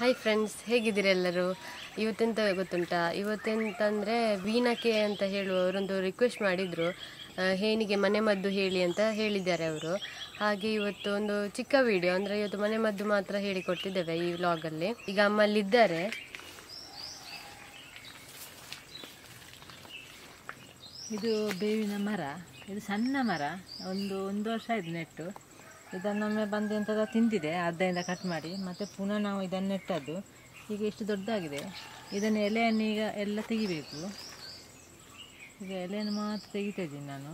Hi friends ಹೇಗಿದ್ದೀರಿ ಎಲ್ಲರೂ ಇವತ್ತೆಂತ ಗೊತ್ತುಂಟಾ ಇವತ್ತೆಂತಂದರೆ ವೀಣಕ್ಕೆ ಅಂತ ಹೇಳುವವರೊಂದು ರಿಕ್ವೆಸ್ಟ್ ಮಾಡಿದರು ಹೇನಿಗೆ ಮನೆ ಮದ್ದು ಹೇಳಿ ಅಂತ ಹೇಳಿದ್ದಾರೆ ಅವರು ಹಾಗೆ ಇವತ್ತು ಒಂದು ಚಿಕ್ಕ ವಿಡಿಯೋ ಅಂದರೆ ಇವತ್ತು ಮನೆ ಮದ್ದು ಮಾತ್ರ ಹೇಳಿಕೊಡ್ತಿದ್ದೇವೆ ಈ ವ್ಲಾಗಲ್ಲಿ ಈಗ ಅಮ್ಮಲ್ಲಿದ್ದಾರೆ ಇದು ಬೇವಿನ ಮರ ಇದು ಸಣ್ಣ ಮರ ಒಂದು ಒಂದು ವರ್ಷ ಆಯ್ತು ನೆಟ್ಟು ಇದನ್ನೊಮ್ಮೆ ಬಂದು ಎಂಥದ ತಿಂದಿದೆ ಅರ್ಧದಿಂದ ಕಟ್ ಮಾಡಿ ಮತ್ತು ಪುನಃ ನಾವು ಇದನ್ನು ನೆಟ್ಟದ್ದು ಈಗ ಎಷ್ಟು ದೊಡ್ಡದಾಗಿದೆ ಇದನ್ನು ಎಲೆಯನ್ನು ಈಗ ಎಲ್ಲ ತೆಗಿಬೇಕು ಈಗ ಎಲೆಯನ್ನು ಮಾತ್ರ ತೆಗಿತಾ ಇದ್ದೀನಿ ನಾನು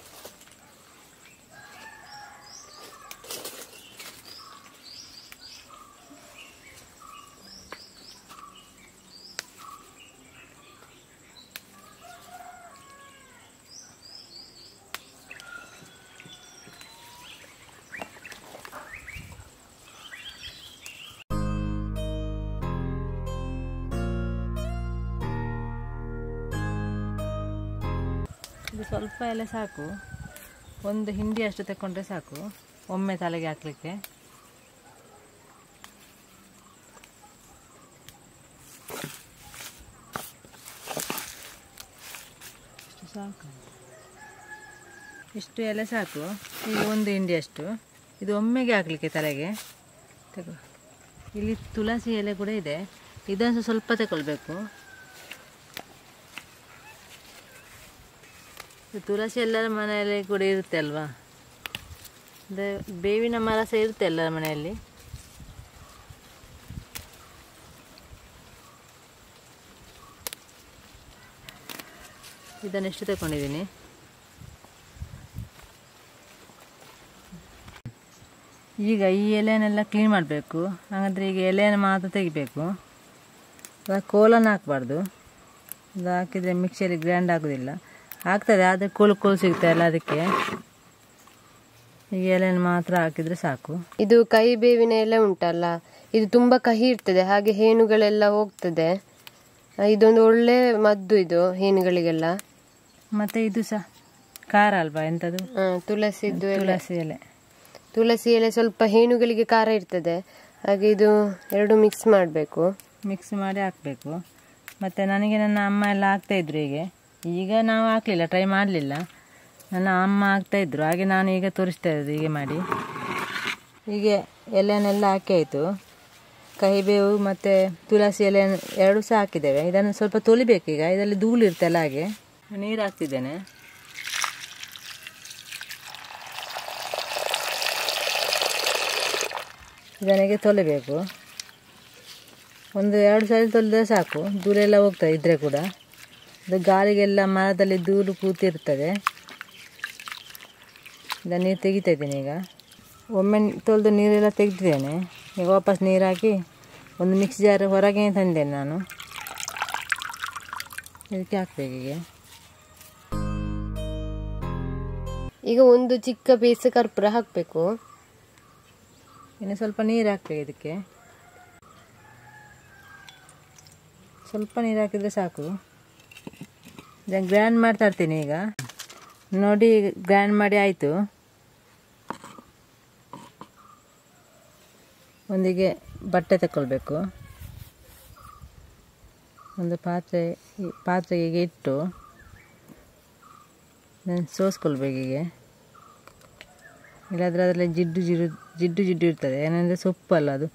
ಇದು ಸ್ವಲ್ಪ ಎಲೆ ಸಾಕು ಒಂದು ಹಿಂಡಿ ಅಷ್ಟು ತಗೊಂಡ್ರೆ ಸಾಕು ಒಮ್ಮೆ ತಲೆಗೆ ಹಾಕಲಿಕ್ಕೆ ಇಷ್ಟು ಸಾಕು ಇಷ್ಟು ಎಲೆ ಸಾಕು ಈಗ ಒಂದು ಹಿಂಡಿ ಅಷ್ಟು ಇದು ಒಮ್ಮೆಗೆ ಹಾಕಲಿಕ್ಕೆ ತಲೆಗೆ ತಗೋ ಇಲ್ಲಿ ತುಳಸಿ ಎಲೆ ಕೂಡ ಇದೆ ಇದನ್ನು ಸ್ವಲ್ಪ ತಗೊಳ್ಬೇಕು ಇದು ತುಳಸಿ ಎಲ್ಲರ ಮನೆಯಲ್ಲಿ ಕೂಡ ಇರುತ್ತೆ ಅಲ್ವಾ ಅಂದರೆ ಬೇವಿನ ಮರ ಸಹ ಇರುತ್ತೆ ಎಲ್ಲರ ಮನೆಯಲ್ಲಿ ಇದನ್ನು ಎಷ್ಟು ತಗೊಂಡಿದ್ದೀನಿ ಈಗ ಈ ಎಲೆಯನ್ನೆಲ್ಲ ಕ್ಲೀನ್ ಮಾಡಬೇಕು ಹಾಗಾದರೆ ಈಗ ಎಲೆಯನ್ನು ಮಾತ್ರ ತೆಗಿಬೇಕು ಇವಾಗ ಕೋಲನ್ನು ಹಾಕಬಾರ್ದು ಅದು ಹಾಕಿದರೆ ಮಿಕ್ಸಿಯಲ್ಲಿ ಗ್ರ್ಯಾಂಡ್ ಆಗೋದಿಲ್ಲ ಆಗ್ತದೆ ಆದರೆ ಕೋಲು ಕೋಲು ಸಿಗ್ತಾ ಇಲ್ಲ ಅದಕ್ಕೆ ಈ ಎಲೆಯನ್ನು ಮಾತ್ರ ಹಾಕಿದರೆ ಸಾಕು ಇದು ಕೈ ಬೇವಿನ ಎಲೆ ಉಂಟಲ್ಲ ಇದು ತುಂಬ ಕಹಿ ಇರ್ತದೆ ಹಾಗೆ ಹೇನುಗಳೆಲ್ಲ ಹೋಗ್ತದೆ ಆ, ಇದೊಂದು ಒಳ್ಳೆ ಮದ್ದು ಇದು ಹೇನುಗಳಿಗೆಲ್ಲ ಮತ್ತು ಇದು ಸಹ ಖಾರ ಅಲ್ವಾ ಎಂಥದ್ದು ಆ, ತುಳಸಿದ್ದು ಎಲ್ಲ ತುಳಸಿ ಎಲೆ ತುಳಸಿ ಎಲೆ ಸ್ವಲ್ಪ ಹೇನುಗಳಿಗೆ ಖಾರ ಇರ್ತದೆ ಹಾಗೆ ಇದು ಎರಡು ಮಿಕ್ಸ್ ಮಾಡಬೇಕು ಮಿಕ್ಸ್ ಮಾಡಿ ಹಾಕಬೇಕು ಮತ್ತು ನನಗೆ ನನ್ನ ಅಮ್ಮ ಎಲ್ಲ ಹಾಕ್ತಾಯಿದ್ರು ಹೀಗೆ ಈಗ ನಾವು ಹಾಕಲಿಲ್ಲ ಟ್ರೈ ಮಾಡಲಿಲ್ಲ ನನ್ನ ಅಮ್ಮ ಹಾಕ್ತಾಯಿದ್ರು ಹಾಗೆ ನಾನು ಈಗ ತೋರಿಸ್ತಾ ಇರೋದು ಹೀಗೆ ಮಾಡಿ ಹೀಗೆ ಎಲೆಯನ್ನೆಲ್ಲ ಹಾಕಿ ಆಯಿತು ಕಹಿಬೇವು ಮತ್ತು ತುಳಸಿ ಎಲೆ ಎರಡು ಸಹ ಹಾಕಿದ್ದೇವೆ ಇದನ್ನು ಸ್ವಲ್ಪ ತೊಳಿಬೇಕು ಈಗ ಇದರಲ್ಲಿ ಧೂಳು ಇರ್ತಲ್ಲ ಹಾಗೆ ನೀರು ಹಾಕ್ತಿದ್ದೇನೆ ಇದನಿಗೆ ತೊಳಿಬೇಕು ಒಂದು ಎರಡು ಸಲ ತೊಳೆದ್ರೆ ಸಾಕು ಧೂಳೆಲ್ಲ ಹೋಗ್ತದೆ ಇದ್ದರೆ ಕೂಡ ಅದು ಗಾಳಿಗೆಲ್ಲ ಮರದಲ್ಲಿ ಧೂಳು ಕೂತಿರ್ತದೆ ಇದನ್ನು ನೀರು ತೆಗಿತಾ ಇದ್ದೀನಿ ಈಗ ಒಮ್ಮೆ ತೊಳೆದು ನೀರೆಲ್ಲ ತೆಗೆದಿದ್ದೇನೆ ಈಗ ವಾಪಸ್ ನೀರು ಹಾಕಿ ಒಂದು ಮಿಕ್ಸ್ ಜಾರ್ ಹೊರಗೆ ತಂದೇನೆ ನಾನು ಇದಕ್ಕೆ ಹಾಕ್ಬೇಕು ಈಗ ಈಗ ಒಂದು ಚಿಕ್ಕ ಪೀಸ್ ಕರ್ಪೂರ ಹಾಕಬೇಕು ಇನ್ನು ಸ್ವಲ್ಪ ನೀರು ಹಾಕ್ಬೇಕು ಇದಕ್ಕೆ ಸ್ವಲ್ಪ ನೀರು ಹಾಕಿದರೆ ಸಾಕು ಇದನ್ನು ಗ್ರ್ಯಾಂಡ್ ಮಾಡ್ತಾ ಇರ್ತೀನಿ ಈಗ ನೋಡಿ ಗ್ರ್ಯಾಂಡ್ ಮಾಡಿ ಆಯಿತು ಒಂದಿಗೆ ಬಟ್ಟೆ ತಗೊಳ್ಬೇಕು ಒಂದು ಪಾತ್ರೆ ಈ ಪಾತ್ರೆಗೆ ಇಟ್ಟು ಸೋಸ್ಕೊಳ್ಬೇಕು ಹೀಗೆ ಇಲ್ಲಾಂದರೆ ಅದರಲ್ಲಿ ಜಿಡ್ಡು ಜಿಡ್ಡು ಜಿಡ್ಡು ಜಿಡ್ಡು ಇರ್ತದೆ ಏನಂದರೆ ಸೊಪ್ಪಲ್ಲ ಅದು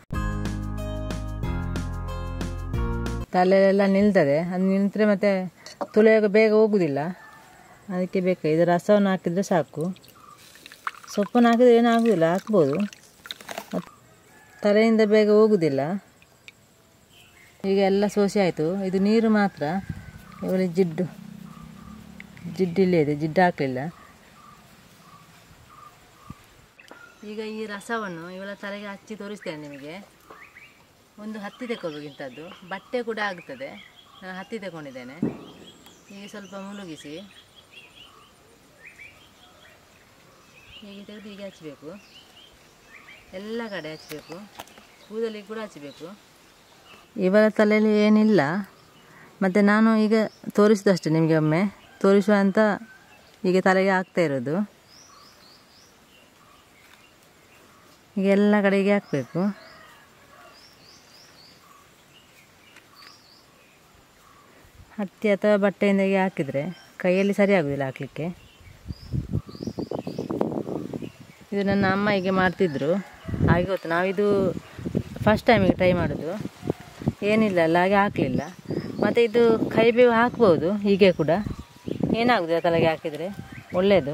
ತಲೆಯೆಲ್ಲ ನಿಲ್ತದೆ ಅದು ನಿಂತರೆ ಮತ್ತೆ ತುಳಿಯುವಾಗ ಬೇಗ ಹೋಗುದಿಲ್ಲ ಅದಕ್ಕೆ ಬೇಕು ಇದು ರಸವನ್ನು ಹಾಕಿದರೆ ಸಾಕು ಸೊಪ್ಪನ್ನು ಹಾಕಿದರೆ ಏನೂ ಆಗೋದಿಲ್ಲ ಹಾಕ್ಬೋದು ಮತ್ ತಲೆಯಿಂದ ಬೇಗ ಹೋಗುದಿಲ್ಲ ಈಗ ಎಲ್ಲ ಸೋಸಿ ಆಯಿತು ಇದು ನೀರು ಮಾತ್ರ ಇವಳಿ ಜಿಡ್ಡು ಜಿಡ್ಡು ಇಲ್ಲೇ ಇದೆ ಜಿಡ್ಡು ಹಾಕಲಿಲ್ಲ ಈಗ ಈ ರಸವನ್ನು ಇವಳ ತಲೆಗೆ ಹಚ್ಚಿ ತೋರಿಸ್ತೇನೆ ನಿಮಗೆ ಒಂದು ಹತ್ತಿ ತಗೊಳ್ಬೇಕಿಂಥದ್ದು ಬಟ್ಟೆ ಕೂಡ ಆಗ್ತದೆ ನಾನು ಹತ್ತಿ ತಗೊಂಡಿದ್ದೇನೆ ಹೀಗೆ ಸ್ವಲ್ಪ ಮುಳುಗಿಸಿ ಹೀಗೆ ತೆಗೆದು ಹೀಗೆ ಹಚ್ಚಬೇಕು ಎಲ್ಲ ಕಡೆ ಹಚ್ಚಬೇಕು ಕೂದಲಿಗೆ ಕೂಡ ಹಚ್ಚಬೇಕು ಇವರ ತಲೆಯಲ್ಲಿ ಏನಿಲ್ಲ ಮತ್ತು ನಾನು ಈಗ ತೋರಿಸಿದಷ್ಟೇ ನಿಮಗೆ ಒಮ್ಮೆ ತೋರಿಸುವ ಅಂತ ಈಗ ತಲೆಗೆ ಆಗ್ತಾ ಇರೋದು ಈಗ ಎಲ್ಲ ಕಡೆಗೆ ಹಾಕಬೇಕು ಹತ್ತಿ ಅಥವಾ ಬಟ್ಟೆಯಿಂದ ಹೀಗೆ ಹಾಕಿದರೆ ಕೈಯಲ್ಲಿ ಸರಿ ಆಗೋದಿಲ್ಲ ಹಾಕಲಿಕ್ಕೆ ಇದು ನನ್ನ ಅಮ್ಮ ಹೀಗೆ ಮಾಡ್ತಿದ್ರು ಹಾಗೆ ಗೊತ್ತು ನಾವಿದು ಫಸ್ಟ್ ಟೈಮಿಗೆ ಟ್ರೈ ಮಾಡೋದು ಏನಿಲ್ಲ ಅಲ್ಲ ಹಾಗೆ ಹಾಕಲಿಲ್ಲ ಮತ್ತು ಇದು ಕೈ ಬೇವು ಹಾಕ್ಬೋದು ಹೀಗೆ ಕೂಡ ಏನಾಗೋದಿಲ್ಲ ತಲೆಗೆ ಹಾಕಿದರೆ ಒಳ್ಳೆಯದು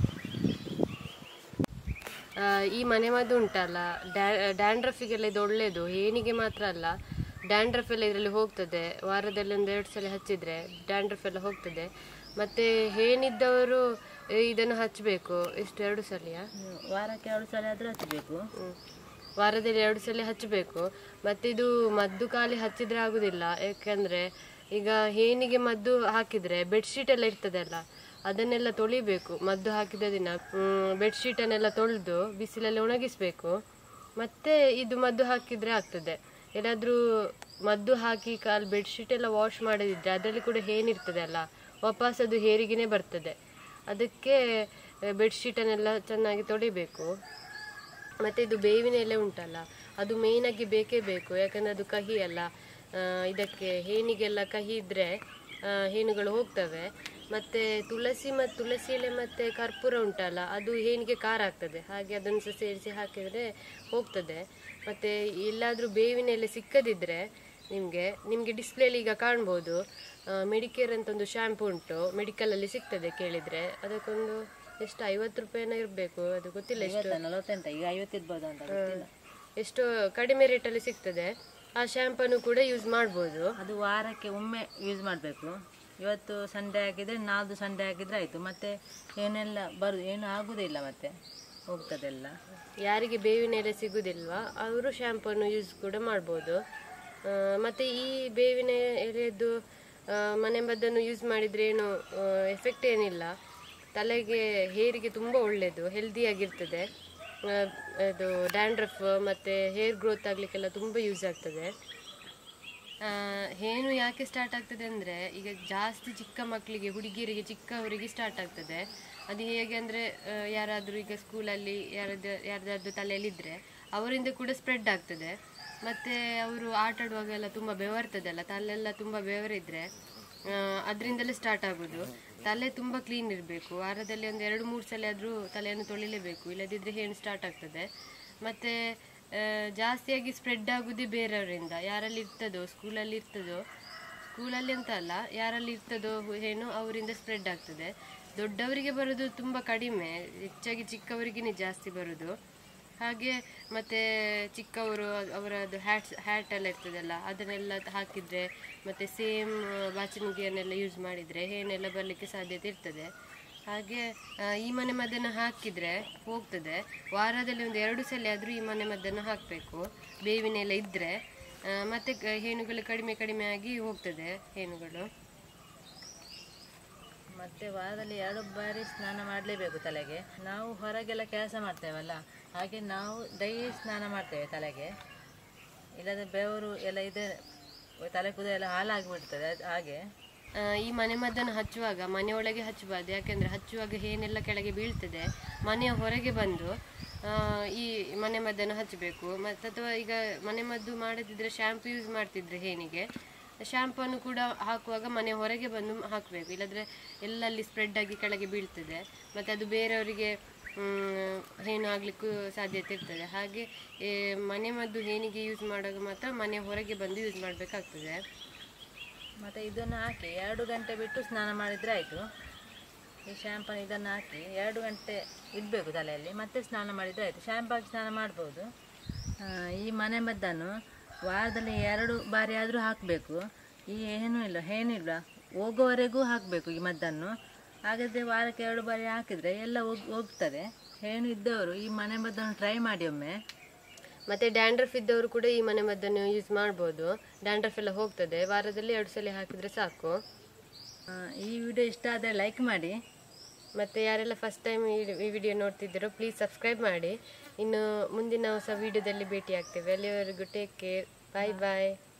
ಆ, ಈ ಮನೆಮದ್ದು ಉಂಟಲ್ಲ ಡ್ಯಾಂಡ್ರಫಿಗೆಲ್ಲ ಇದು ಒಳ್ಳೆಯದು ಏನಿಗೆ ಮಾತ್ರ ಅಲ್ಲ ಡ್ಯಾಂಡ್ರಫ್ ಎಲ್ಲ ಇದರಲ್ಲಿ ಹೋಗ್ತದೆ ವಾರದಲ್ಲಿ ಒಂದು ಎರಡು ಸಲ ಹಚ್ಚಿದ್ರೆ ಡ್ಯಾಂಡ್ರಫ್ ಎಲ್ಲ ಹೋಗ್ತದೆ ಮತ್ತೆ ಏನಿದ್ದವರು ಇದನ್ನು ಹಚ್ಚಬೇಕು ಎಷ್ಟು ಎರಡು ಸಲಿಯಾ ವಾರಕ್ಕೆ ಎರಡು ಸಲ ಆದರೂ ಹಚ್ಚಬೇಕು ಹ್ಮ್. ವಾರದಲ್ಲಿ ಎರಡು ಸಲ ಹಚ್ಚಬೇಕು ಮತ್ತೆ ಇದು ಮದ್ದು ಖಾಲಿ ಹಚ್ಚಿದ್ರೆ ಆಗುದಿಲ್ಲ ಯಾಕಂದ್ರೆ ಈಗ ಹೇನಿಗೆ ಮದ್ದು ಹಾಕಿದ್ರೆ ಬೆಡ್ಶೀಟ್ ಎಲ್ಲ ಇರ್ತದಲ್ಲ ಅದನ್ನೆಲ್ಲ ತೊಳಿಬೇಕು ಮದ್ದು ಹಾಕಿದ ದಿನ ಬೆಡ್ಶೀಟನ್ನೆಲ್ಲ ತೊಳೆದು ಬಿಸಿಲಲ್ಲಿ ಒಣಗಿಸ್ಬೇಕು ಮತ್ತೆ ಇದು ಮದ್ದು ಹಾಕಿದ್ರೆ ಆಗ್ತದೆ ಏನಾದ್ರೂ ಮದ್ದು ಹಾಕಿ ಕಾಲ್ ಬೆಡ್ಶೀಟ್ ಎಲ್ಲ ವಾಶ್ ಮಾಡದಿದ್ರೆ ಅದರಲ್ಲಿ ಕೂಡ ಹೇನಿರ್ತದೆ ಅಲ್ಲ ವಾಪಸ್ ಅದು ಹೇರಿಗೆನೆ ಬರ್ತದೆ ಅದಕ್ಕೆ ಬೆಡ್ಶೀಟನ್ನೆಲ್ಲ ಚೆನ್ನಾಗಿ ತೊಳಿಬೇಕು ಮತ್ತೆ ಇದು ಬೇವಿನ ಎಲೆ ಉಂಟಲ್ಲ ಅದು ಮೇಯ್ನ್ ಆಗಿ ಬೇಕೇ ಬೇಕು ಯಾಕಂದ್ರೆ ಅದು ಕಹಿ ಅಲ್ಲ ಆ, ಇದಕ್ಕೆ ಹೇನಿಗೆಲ್ಲ ಕಹಿ ಇದ್ರೆ ಆ, ಹೇನುಗಳು ಹೋಗ್ತವೆ ಮತ್ತೆ ತುಳಸಿ ಮತ್ತು ತುಳಸಿ ಎಲೆ ಮತ್ತೆ ಕರ್ಪೂರ ಉಂಟಲ್ಲ ಅದು ಹೇನಿಗೆ ಖಾರ ಆಗ್ತದೆ ಹಾಗೆ ಅದನ್ನು ಸಹ ಸೇರಿಸಿ ಹಾಕಿದ್ರೆ ಹೋಗ್ತದೆ ಮತ್ತೆ ಎಲ್ಲಾದ್ರೂ ಬೇವಿನ ಎಲೆ ಸಿಕ್ಕದಿದ್ರೆ ನಿಮಗೆ ನಿಮಗೆ ಡಿಸ್ಪ್ಲೇಲಿ ಈಗ ಕಾಣ್ಬೋದು ಮೆಡಿಕೇರ್ ಅಂತ ಒಂದು ಶ್ಯಾಂಪು ಉಂಟು ಮೆಡಿಕಲಲ್ಲಿ ಸಿಗ್ತದೆ ಕೇಳಿದ್ರೆ ಅದಕ್ಕೊಂದು ಎಷ್ಟು ಐವತ್ತು ರೂಪಾಯಿನ ಇರಬೇಕು ಅದು ಗೊತ್ತಿಲ್ಲ ಎಷ್ಟು ನಲವತ್ತೆಂಟ ಈಗ ಐವತ್ತಿರ್ಬೋದು ಅಂತ ಗೊತ್ತಿಲ್ಲ ಎಷ್ಟು ಕಡಿಮೆ ರೇಟಲ್ಲಿ ಸಿಗ್ತದೆ ಆ ಶ್ಯಾಂಪನ್ನು ಕೂಡ ಯೂಸ್ ಮಾಡ್ಬೋದು ಅದು ವಾರಕ್ಕೆ ಒಮ್ಮೆ ಯೂಸ್ ಮಾಡಬೇಕು ಇವತ್ತು ಸಂಡೇ ಹಾಕಿದರೆ ನಾಲ್ದು ಸಂಡೇ ಹಾಕಿದರೆ ಆಯಿತು ಮತ್ತು ಏನೆಲ್ಲ ಬರು ಏನು ಆಗೋದಿಲ್ಲ ಮತ್ತೆ ಹೋಗ್ತದೆಲ್ಲ ಯಾರಿಗೆ ಬೇವಿನ ಎಲೆ ಸಿಗುದಿಲ್ವಾ ಅವರು ಶ್ಯಾಂಪನ್ನು ಯೂಸ್ ಕೂಡ ಮಾಡ್ಬೋದು ಆ, ಮತ್ತೆ ಈ ಬೇವಿನ ಎಲೆದು ಆ, ಮನೆ ಮದ್ದನ್ನು ಯೂಸ್ ಮಾಡಿದ್ರೆ ಏನು ಎಫೆಕ್ಟ್ ಏನಿಲ್ಲ ತಲೆಗೆ ಹೇರಿಗೆ ತುಂಬ ಒಳ್ಳೆಯದು ಹೆಲ್ದಿಯಾಗಿರ್ತದೆ ಆ, ಅದು ಡ್ಯಾಂಡ್ರಫ್ ಮತ್ತು ಹೇರ್ ಗ್ರೋತ್ ಆಗಲಿಕ್ಕೆಲ್ಲ ತುಂಬ ಯೂಸ್ ಆಗ್ತದೆ ಆ, ಹೇನು ಯಾಕೆ ಸ್ಟಾರ್ಟ್ ಆಗ್ತದೆ ಅಂದರೆ ಈಗ ಜಾಸ್ತಿ ಚಿಕ್ಕ ಮಕ್ಕಳಿಗೆ ಹುಡುಗಿಯರಿಗೆ ಚಿಕ್ಕವರಿಗೆ ಸ್ಟಾರ್ಟ್ ಆಗ್ತದೆ ಅದು ಹೇಗೆ ಅಂದರೆ ಯಾರಾದರೂ ಈಗ ಸ್ಕೂಲಲ್ಲಿ ಯಾರದ್ದು ಯಾರ್ದಾದ್ರು ತಲೆಯಲ್ಲಿದ್ದರೆ ಅವರಿಂದ ಕೂಡ ಸ್ಪ್ರೆಡ್ ಆಗ್ತದೆ ಮತ್ತು ಅವರು ಆಟ ಆಡುವಾಗೆಲ್ಲ ತುಂಬ ಬೆವರ್ತದಲ್ಲ ತಲೆಲ್ಲ ತುಂಬ ಬೆವರಿದ್ರೆ ಅದರಿಂದಲೇ ಸ್ಟಾರ್ಟ್ ಆಗೋದು ತಲೆ ತುಂಬ ಕ್ಲೀನ್ ಇರಬೇಕು ವಾರದಲ್ಲಿ ಒಂದು ಎರಡು ಮೂರು ಸಲ ಆದರೂ ತಲೆಯನ್ನು ತೊಳಿಲೇಬೇಕು ಇಲ್ಲದಿದ್ದರೆ ಹೇನು ಸ್ಟಾರ್ಟ್ ಆಗ್ತದೆ ಮತ್ತು ಆ, ಜಾಸ್ತಿಯಾಗಿ ಸ್ಪ್ರೆಡ್ ಆಗೋದೇ ಬೇರೆಯವರಿಂದ ಯಾರಲ್ಲಿ ಇರ್ತದೋ ಸ್ಕೂಲಲ್ಲಿ ಇರ್ತದೋ ಸ್ಕೂಲಲ್ಲಿ ಅಂತ ಅಲ್ಲ ಯಾರಲ್ಲಿ ಇರ್ತದೋ ಏನು ಅವರಿಂದ ಸ್ಪ್ರೆಡ್ ಆಗ್ತದೆ ದೊಡ್ಡವರಿಗೆ ಬರೋದು ತುಂಬ ಕಡಿಮೆ ಹೆಚ್ಚಾಗಿ ಚಿಕ್ಕವರಿಗೇ ಜಾಸ್ತಿ ಬರೋದು ಹಾಗೆ ಮತ್ತೆ ಚಿಕ್ಕವರು ಅವರದ್ದು ಹ್ಯಾಟ್ಸ್ ಹ್ಯಾಟ್ ಎಲ್ಲ ಇರ್ತದಲ್ಲ ಅದನ್ನೆಲ್ಲ ಹಾಕಿದ್ರೆ ಮತ್ತೆ ಸೇಮ್ ಬಾಚಿಮುಗಿಯನ್ನೆಲ್ಲ ಯೂಸ್ ಮಾಡಿದರೆ ಏನೆಲ್ಲ ಬರಲಿಕ್ಕೆ ಸಾಧ್ಯತೆ ಇರ್ತದೆ ಹಾಗೆ ಆ, ಈ ಮನೆ ಮದ್ದನ್ನು ಹಾಕಿದ್ರೆ ಹೋಗ್ತದೆ ವಾರದಲ್ಲಿ ಒಂದು ಎರಡು ಸಲ ಆದರೂ ಈ ಮನೆ ಮದ್ದನ್ನು ಹಾಕಬೇಕು ಬೇವಿನ ಎಲ್ಲ ಇದ್ದರೆ ಮತ್ತೆ ಕ- ಹೇನುಗಳು ಕಡಿಮೆ ಕಡಿಮೆ ಆಗಿ ಹೋಗ್ತದೆ ಹೇನುಗಳು ಮತ್ತು ವಾರದಲ್ಲಿ ಎರಡು ಬಾರಿ ಸ್ನಾನ ಮಾಡಲೇಬೇಕು ತಲೆಗೆ ನಾವು ಹೊರಗೆಲ್ಲ ಕೆಲಸ ಮಾಡ್ತೇವಲ್ಲ ಹಾಗೆ ನಾವು ಡೈಲಿ ಸ್ನಾನ ಮಾಡ್ತೇವೆ ತಲೆಗೆ ಇಲ್ಲದ್ರೆ ಬೆವರು ಎಲ್ಲ ಇದೆ ತಲೆ ಕೂದಲು ಎಲ್ಲ ಹಾಳಾಗಿಬಿಡ್ತದೆ ಅದು ಹಾಗೆ ಆ, ಈ ಮನೆ ಮದ್ದನ್ನು ಹಚ್ಚುವಾಗ ಮನೆಯೊಳಗೆ ಹಚ್ಚಬಾರ್ದು ಯಾಕೆಂದರೆ ಹಚ್ಚುವಾಗ ಏನೆಲ್ಲ ಕೆಳಗೆ ಬೀಳ್ತದೆ ಮನೆಯ ಹೊರಗೆ ಬಂದು ಆ, ಈ ಮನೆ ಮದ್ದನ್ನು ಹಚ್ಚಬೇಕು ಮತ್ತು ಅಥವಾ ಈಗ ಮನೆ ಮದ್ದು ಮಾಡದಿದ್ರೆ ಶ್ಯಾಂಪು ಯೂಸ್ ಮಾಡ್ತಿದ್ರೆ ಹೇನಿಗೆ ಶ್ಯಾಂಪನ್ನು ಕೂಡ ಹಾಕುವಾಗ ಮನೆ ಹೊರಗೆ ಬಂದು ಹಾಕಬೇಕು ಇಲ್ಲದ್ರೆ ಎಲ್ಲಲ್ಲಿ ಸ್ಪ್ರೆಡ್ ಆಗಿ ಕೆಳಗೆ ಬೀಳ್ತದೆ ಮತ್ತು ಅದು ಬೇರೆಯವರಿಗೆ ಮ್, ಹೇನು ಆಗಲಿಕ್ಕೂ ಸಾಧ್ಯತೆ ಇರ್ತದೆ ಹಾಗೆ ಏ, ಮನೆ ಮದ್ದು ಹೇನಿಗೆ ಯೂಸ್ ಮಾಡುವಾಗ ಮಾತ್ರ ಮನೆ ಹೊರಗೆ ಬಂದು ಯೂಸ್ ಮಾಡಬೇಕಾಗ್ತದೆ ಮತ್ತು ಇದನ್ನು ಹಾಕಿ ಎರಡು ಗಂಟೆ ಬಿಟ್ಟು ಸ್ನಾನ ಮಾಡಿದರೆ ಆಯಿತು ಈ ಶ್ಯಾಂಪನ್ನು ಇದನ್ನು ಹಾಕಿ ಎರಡು ಗಂಟೆ ಇಡಬೇಕು ತಲೆಯಲ್ಲಿ ಮತ್ತೆ ಸ್ನಾನ ಮಾಡಿದರೆ ಆಯಿತು ಶ್ಯಾಂಪು ಹಾಕಿ ಸ್ನಾನ ಮಾಡ್ಬೋದು ಆ, ಈ ಮನೆ ಮದ್ದನ್ನು ವಾರದಲ್ಲಿ ಎರಡು ಬಾರಿ ಆದರೂ ಹಾಕಬೇಕು ಈ ಏನೂ ಇಲ್ಲ ಏನಿಲ್ಲ ಹೋಗುವವರೆಗೂ ಹಾಕಬೇಕು ಈ ಮದ್ದನ್ನು ಹಾಗಾದರೆ ವಾರಕ್ಕೆ ಎರಡು ಬಾರಿ ಹಾಕಿದರೆ ಎಲ್ಲ ಹೋಗ್ ಹೋಗ್ತದೆ ಏನು ಇದ್ದವರು ಈ ಮನೆ ಮದ್ದನ್ನು ಟ್ರೈ ಮಾಡಿ ಒಮ್ಮೆ ಮತ್ತೆ ಡ್ಯಾಂಡ್ರಫ್ ಇದ್ದವರು ಕೂಡ ಈ ಮನೆ ಮದ್ದನ್ನು ಯೂಸ್ ಮಾಡ್ಬೋದು ಡ್ಯಾಂಡ್ರಫ್ ಎಲ್ಲ ಹೋಗ್ತದೆ ವಾರದಲ್ಲಿ ಎರಡು ಸಲ ಹಾಕಿದ್ರೆ ಸಾಕು ಆ, ಈ ವಿಡಿಯೋ ಇಷ್ಟ ಆದರೆ ಲೈಕ್ ಮಾಡಿ ಮತ್ತೆ ಯಾರೆಲ್ಲ ಫಸ್ಟ್ ಟೈಮ್ ಈ ವಿಡಿಯೋ ನೋಡ್ತಿದ್ದೀರೋ ಪ್ಲೀಸ್ ಸಬ್ಸ್ಕ್ರೈಬ್ ಮಾಡಿ ಇನ್ನು ಮುಂದಿನ ಹೊಸ ವಿಡಿಯೋದಲ್ಲಿ ಭೇಟಿ ಆಗ್ತೇವೆ ಅಲ್ಲಿವರೆಗೂ ಟೇಕ್ ಕೇರ್ ಬಾಯ್ ಬಾಯ್